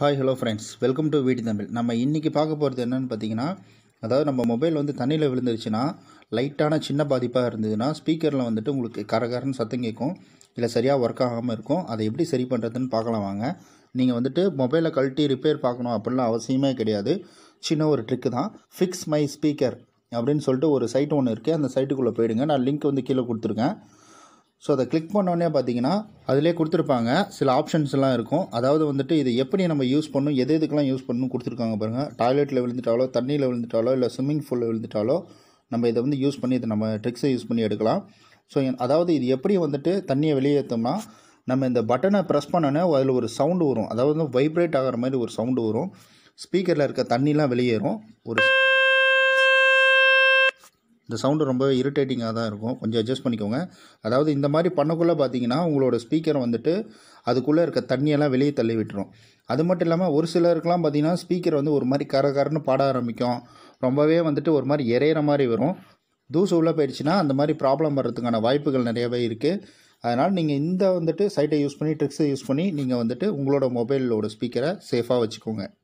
hi hello friends welcome to வீட்டு தமிழ் நம்ம இன்றைக்கி பார்க்க போகிறது என்னென்னு பார்த்தீங்கன்னா அதாவது நம்ம மொபைல் வந்து தண்ணியில் விழுந்துருச்சுன்னா லைட்டான சின்ன பாதிப்பாக இருந்ததுன்னா ஸ்பீக்கரில் வந்துட்டு உங்களுக்கு கரகரன்னு சத்தம் கேட்கும் இல்லை சரியாக ஒர்க் ஆகாமல் இருக்கும் அதை எப்படி சரி பண்ணுறதுன்னு பார்க்கலாம் வாங்க நீங்கள் வந்துட்டு மொபைலை கழட்டி ரிப்பேர் பார்க்கணும் அப்படிலாம் அவசியமே கிடையாது சின்ன ஒரு ட்ரிக்கு தான் ஃபிக்ஸ் மை ஸ்பீக்கர் அப்படின்னு சொல்லிட்டு ஒரு சைட் ஒன்று இருக்குது அந்த சைட்டுக்குள்ளே போயிடுங்க நான் லிங்க் வந்து கீழே கொடுத்துருக்கேன் ஸோ அதை கிளிக் பண்ணோடனே பார்த்தீங்கன்னா அதிலே கொடுத்துருப்பாங்க சில ஆப்ஷன்ஸ் எல்லாம் இருக்கும் அதாவது வந்துட்டு இது எப்படி நம்ம யூஸ் பண்ணணும் எது எதுக்கெல்லாம் யூஸ் பண்ணணும் கொடுத்துருக்காங்க பாருங்கள் டாய்லெட்டில் விழுந்துட்டாலோ தண்ணியில் விழுந்துட்டாலோ இல்லை ஸ்விம்மிங் பூலில் விழுந்துட்டாலோ நம்ம இதை வந்து யூஸ் பண்ணி இதை நம்ம ட்ரிக்ஸை யூஸ் பண்ணி எடுக்கலாம் ஸோ அதாவது இது எப்படி வந்துட்டு தண்ணியை வெளியேற்றோம்னா நம்ம இந்த பட்டனை ப்ரெஸ் பண்ணோன்னே அதில் ஒரு சவுண்டு வரும் அதாவது வந்து வைப்ரேட் ஆகிற மாதிரி ஒரு சவுண்டு வரும் ஸ்பீக்கரில் இருக்க தண்ணிலாம் வெளியேறும் ஒரு இந்த சவுண்டு ரொம்ப இரிட்டேட்டிங்காக தான் இருக்கும் கொஞ்சம் அட்ஜஸ்ட் பண்ணிக்கோங்க அதாவது இந்த மாதிரி பண்ணக்குள்ளே பார்த்தீங்கன்னா உங்களோட ஸ்பீக்கர் வந்துட்டு அதுக்குள்ளே இருக்க தண்ணியெல்லாம் வெளியே தள்ளி விட்டுரும் அது மட்டும் இல்லாமல் ஒரு சிலருக்குலாம் பார்த்தீங்கன்னா ஸ்பீக்கர் வந்து ஒரு மாதிரி கர கரன்னு பாட ஆரம்பிக்கும் ரொம்பவே வந்துட்டு ஒரு மாதிரி இறையிற மாதிரி வரும் தூசு உள்ளே போயிடுச்சுன்னா அந்த மாதிரி ப்ராப்ளம் வர்றதுக்கான வாய்ப்புகள் நிறையவே இருக்குது அதனால் நீங்கள் இந்த வந்துட்டு சைட்டை யூஸ் பண்ணி ட்ரிக்ஸை யூஸ் பண்ணி நீங்கள் வந்துட்டு உங்களோட மொபைலோட ஸ்பீக்கரை சேஃபாக வச்சுக்கோங்க